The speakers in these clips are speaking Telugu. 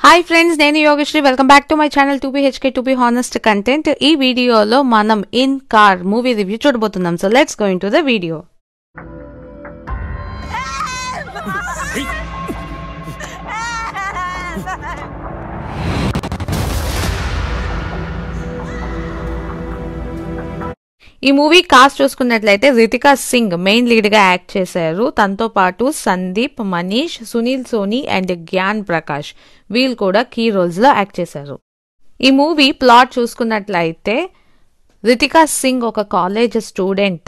హాయ్ ఫ్రెండ్స్ నేను Yogasri welcome back to my channel two HK to be honest content ఈ వీడియోలో మనం ఇన్ కార్ మూవీ రివ్యూ చూడబోతున్నాం so let's going to the video ఈ మూవీ కాస్ట్ చూసుకున్నట్లయితే రితికా సింగ్ మెయిన్ లీడ్ గా యాక్ట్ చేశారు తనతో పాటు సందీప్ మనీష్ సునీల్ సోనీ అండ్ జ్ఞాన్ ప్రకాష్ వీళ్ళు కూడా కీ రోల్స్ లో యాక్ట్ చేశారు ఈ మూవీ ప్లాట్ చూసుకున్నట్లయితే రితికా సింగ్ ఒక కాలేజ్ స్టూడెంట్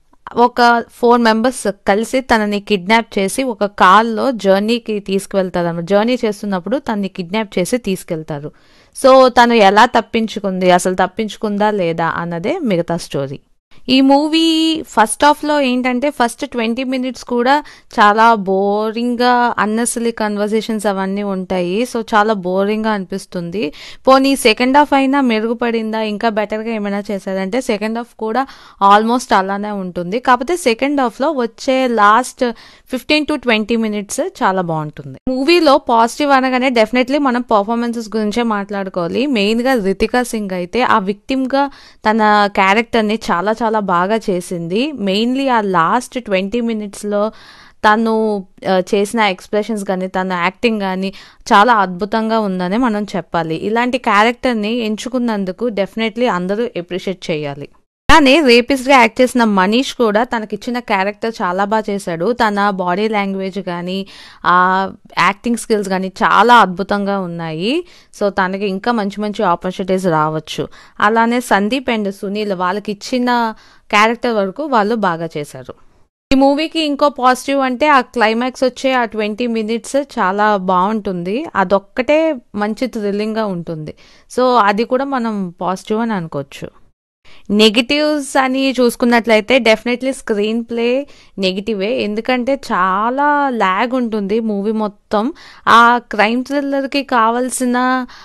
ఒక ఫోర్ మెంబర్స్ కలిసి తనని కిడ్నాప్ చేసి ఒక కార్లో జర్నీకి తీసుకువెళ్తారు అన్నమాట జర్నీ చేస్తున్నప్పుడు తనని కిడ్నాప్ చేసి తీసుకెళ్తారు సో తను ఎలా తప్పించుకుంది అసలు తప్పించుకుందా లేదా అన్నదే మిగతా స్టోరీ ఈ మూవీ ఫస్ట్ హాఫ్లో ఏంటంటే ఫస్ట్ ట్వంటీ మినిట్స్ కూడా చాలా బోరింగ్గా అన్నెసరీ కన్వర్సేషన్స్ అవన్నీ ఉంటాయి సో చాలా బోరింగ్గా అనిపిస్తుంది పోనీ సెకండ్ హాఫ్ అయినా మెరుగుపడిందా ఇంకా బెటర్గా ఏమైనా చేశారంటే సెకండ్ హాఫ్ కూడా ఆల్మోస్ట్ అలానే ఉంటుంది కాకపోతే సెకండ్ హాఫ్లో వచ్చే last fifteen to twenty minutes చాలా బాగుంటుంది మూవీలో పాజిటివ్ అనగానే డెఫినెట్లీ మనం పర్ఫార్మెన్సెస్ గురించే మాట్లాడుకోవాలి మెయిన్గా రితికా సింగ్ అయితే ఆ విక్టిమ్గా తన క్యారెక్టర్ని చాలా చాలా బాగా చేసింది మెయిన్లీ ఆ లాస్ట్ ట్వంటీ మినిట్స్లో తను ఆ, చేసిన ఎక్స్ప్రెషన్స్ కానీ తన యాక్టింగ్ కానీ చాలా అద్భుతంగా ఉందని మనం చెప్పాలి ఇలాంటి క్యారెక్టర్ని ఎంచుకున్నందుకు డెఫినెట్లీ అందరూ ఎప్రిషియేట్ చేయాలి అలానే రేపిస్ట్ గా యాక్ట్ చేసిన మనీష్ కూడా తనకిచ్చిన క్యారెక్టర్ చాలా బాగా చేశాడు తన బాడీ లాంగ్వేజ్ కానీ ఆ యాక్టింగ్ స్కిల్స్ కానీ చాలా అద్భుతంగా ఉన్నాయి సో తనకి ఇంకా మంచి మంచి ఆపర్చునిటీస్ రావచ్చు అలానే సందీప్ అండ్ సునీల్ వాళ్ళకి ఇచ్చిన క్యారెక్టర్ వరకు వాళ్ళు బాగా చేశారు ఈ మూవీకి ఇంకో పాజిటివ్ అంటే ఆ క్లైమాక్స్ వచ్చే ఆ ట్వంటీ మినిట్స్ చాలా బాగుంటుంది అదొక్కటే మంచి థ్రిల్లింగ్గా ఉంటుంది సో అది కూడా మనం పాజిటివ్ అని అనుకోవచ్చు నెగిటివ్స్ అని చూసుకున్నట్లయితే డెఫినెట్లీ స్క్రీన్ ప్లే నెగిటివే ఎందుకంటే చాలా ల్యాగ్ ఉంటుంది మూవీ మొత్తం ఆ క్రైమ్ థ్రిల్లర్కి కావాల్సిన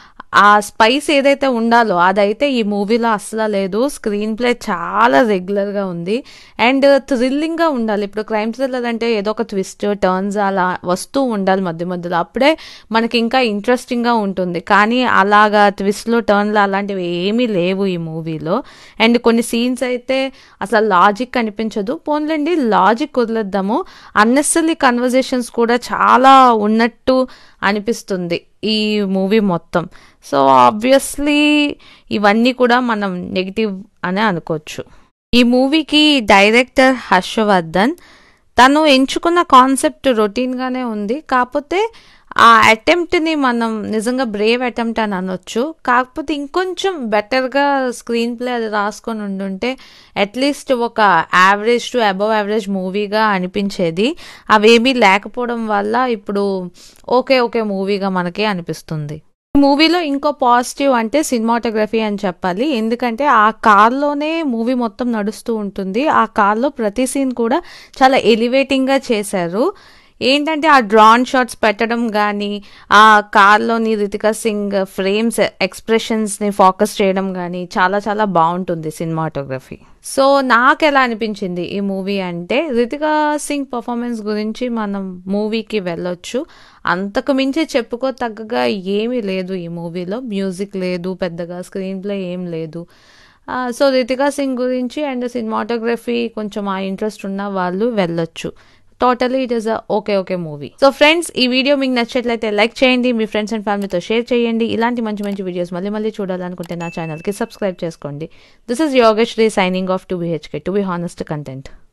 ఆ స్పైస్ ఏదైతే ఉండాలో అదైతే ఈ మూవీలో అస్సలు లేదు స్క్రీన్ ప్లే చాలా రెగ్యులర్గా ఉంది అండ్ థ్రిల్లింగ్గా ఉండాలి ఇప్పుడు క్రైమ్ థ్రిల్లర్ అంటే ఏదో ఒక ట్విస్ట్ టర్న్స్ అలా వస్తూ ఉండాలి మధ్య మధ్యలో అప్పుడే మనకి ఇంకా ఇంట్రెస్టింగ్గా ఉంటుంది కానీ అలాగా ట్విస్ట్లు టర్న్లు అలాంటివి ఏమీ లేవు ఈ మూవీలో అండ్ కొన్ని సీన్స్ అయితే అసలు లాజిక్ కనిపించదు పోన్లేండి లాజిక్ వదిలేద్దాము అన్నెసరీ కన్వర్జేషన్స్ కూడా చాలా ఉన్నట్టు అనిపిస్తుంది ఈ మూవీ మొత్తం సో ఆబ్వియస్లీ ఇవన్నీ కూడా మనం నెగిటివ్ అనే అనుకోవచ్చు ఈ మూవీకి డైరెక్టర్ హర్షవర్ధన్ తను ఎంచుకున్న కాన్సెప్ట్ రొటీన్గానే ఉంది కాకపోతే ఆ అటెంప్ట్ని మనం నిజంగా బ్రేవ్ అటెంప్ట్ అని అనొచ్చు కాకపోతే ఇంకొంచెం బెటర్గా స్క్రీన్ ప్లే అది రాసుకొని ఉండుంటే అట్లీస్ట్ ఒక యావరేజ్ టు అబవ్ యావరేజ్ మూవీగా అనిపించేది అవేమీ లేకపోవడం వల్ల ఇప్పుడు ఓకే ఓకే మూవీగా మనకి అనిపిస్తుంది ఈ మూవీలో ఇంకో పాజిటివ్ అంటే సినిమాటోగ్రఫీ అని చెప్పాలి ఎందుకంటే ఆ కార్లోనే మూవీ మొత్తం నడుస్తూ ఉంటుంది ఆ కార్లో ప్రతి సీన్ కూడా చాలా ఎలివేటింగ్గా చేశారు ఏంటంటే ఆ డ్రాన్ షాట్స్ పెట్టడం కానీ ఆ కార్లోని రితికా సింగ్ ఫ్రేమ్స్ ఎక్స్ప్రెషన్స్ని ఫోకస్ చేయడం కానీ చాలా చాలా బాగుంటుంది సినిమాటోగ్రఫీ సో నాకు ఎలా అనిపించింది ఈ మూవీ అంటే రితికా సింగ్ పర్ఫార్మెన్స్ గురించి మనం మూవీకి వెళ్ళొచ్చు అంతకు మించి చెప్పుకోతగ్గగా ఏమీ లేదు ఈ మూవీలో మ్యూజిక్ లేదు పెద్దగా స్క్రీన్ ప్లే ఏం లేదు ఆ, సో రితికా సింగ్ గురించి అండ్ సినిమాటోగ్రఫీ కొంచెం ఆ ఇంట్రెస్ట్ ఉన్న వాళ్ళు వెళ్ళొచ్చు totally it is a okay okay movie so friends ఈ వీడియో మీకు నచ్చట్లయితే లైక్ చేయండి మీ ఫ్రెండ్స్ అండ్ ఫ్యామిలీతో షేర్ చేయండి ఇలాంటి మంచి మంచి వీడియోస్ మళ్ళీ మళ్ళీ చూడాలనుకుంటే నా ఛానల్కి సబ్స్క్రైబ్ చేసుకోండి this is Yogasri signing off two BHK to be honest content